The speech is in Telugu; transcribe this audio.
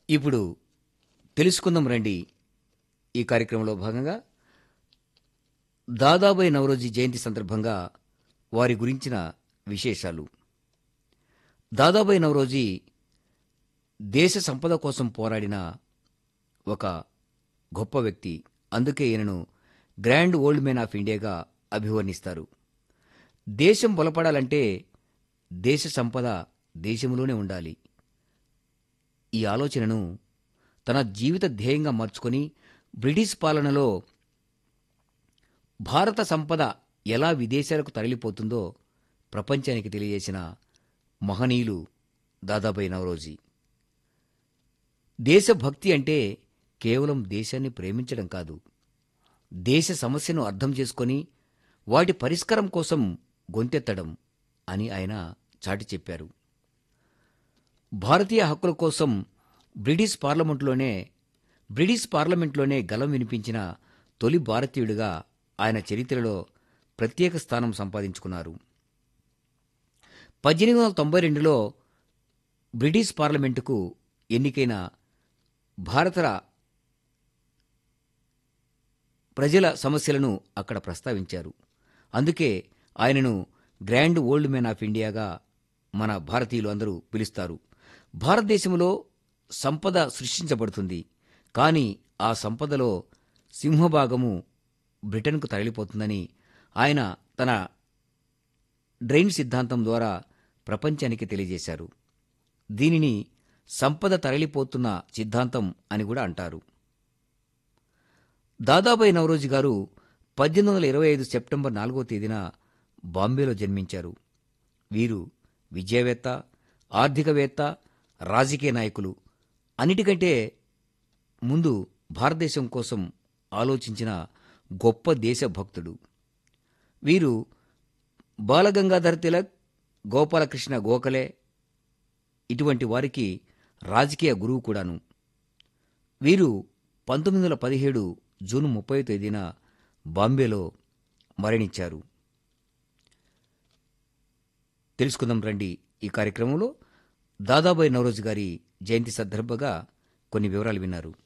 ఇప్పుడు తెలుసుకుందాం రండి ఈ కార్యక్రమంలో భాగంగా దాదాబాయి నవరోజీ జయంతి సందర్భంగా వారి గురించిన విశేషాలు దాదాబాయి నవరోజీ దేశ సంపద కోసం పోరాడిన ఒక గొప్ప వ్యక్తి అందుకే ఈయనను గ్రాండ్ ఓల్డ్ మ్యాన్ ఆఫ్ ఇండియాగా అభివర్ణిస్తారు దేశం బలపడాలంటే దేశ సంపద దేశంలోనే ఉండాలి ఈ ఆలోచనను తన జీవిత ధ్యేయంగా మార్చుకొని బ్రిటిష్ పాలనలో భారత సంపద ఎలా విదేశాలకు తరలిపోతుందో ప్రపంచానికి తెలియజేసిన మహనీయులు దాదాబాయి నవరోజీ దేశభక్తి అంటే కేవలం దేశాన్ని ప్రేమించడం కాదు దేశ సమస్యను అర్థం చేసుకొని వాటి పరిష్కారం కోసం గొంతెత్తడం అని ఆయన చాటి చెప్పారు భారతీయ హక్కుల కోసం బ్రిటిష్ పార్లమెంటులోనే బ్రిటిష్ పార్లమెంట్లోనే గలం వినిపించిన తొలి భారతీయుడిగా ఆయన చరిత్రలో ప్రత్యేక స్థానం సంపాదించుకున్నారు పద్దెనిమిది వందల తొంభై రెండులో బ్రిటిష్ పార్లమెంటుకు ఎన్నికైన భారత ప్రజల సమస్యలను అక్కడ ప్రస్తావించారు అందుకే ఆయనను గ్రాండ్ ఓల్డ్ మ్యాన్ ఆఫ్ ఇండియాగా మన భారతీయులు అందరూ పిలుస్తారు భారతదేశంలో సంపద సృష్టించబడుతుంది కానీ ఆ సంపదలో సింహభాగము బ్రిటన్కు తరలిపోతుందని ఆయన తన డ్రైన్ సిద్ధాంతం ద్వారా ప్రపంచానికి తెలియజేశారు దీనిని సంపద తరలిపోతున్న సిద్ధాంతం అని కూడా అంటారు దాదాబాయి నవరోజీ గారు పద్దెనిమిది వందల ఇరవై ఐదు సెప్టెంబర్ నాలుగో తేదీన బాంబేలో జన్మించారు వీరు విద్యావేత్త ఆర్థికవేత్త రాజకీయ నాయకులు అన్నిటికంటే ముందు భారతదేశం కోసం ఆలోచించిన గొప్ప దేశభక్తుడు వీరు బాలగంగాధర్ తిలక్ గోపాలకృష్ణ గోఖలే ఇటువంటి వారికి రాజకీయ గురువు కూడాను వీరు పంతొమ్మిది వందల పదిహేడు జూన్ ముప్పై తేదీన బాంబేలో మరణించారు తెలుసుకుందాం రండి ఈ కార్యక్రమంలో దాదాబాయి నవరోజు గారి జయంతి సందర్భంగా కొన్ని వివరాలు విన్నారు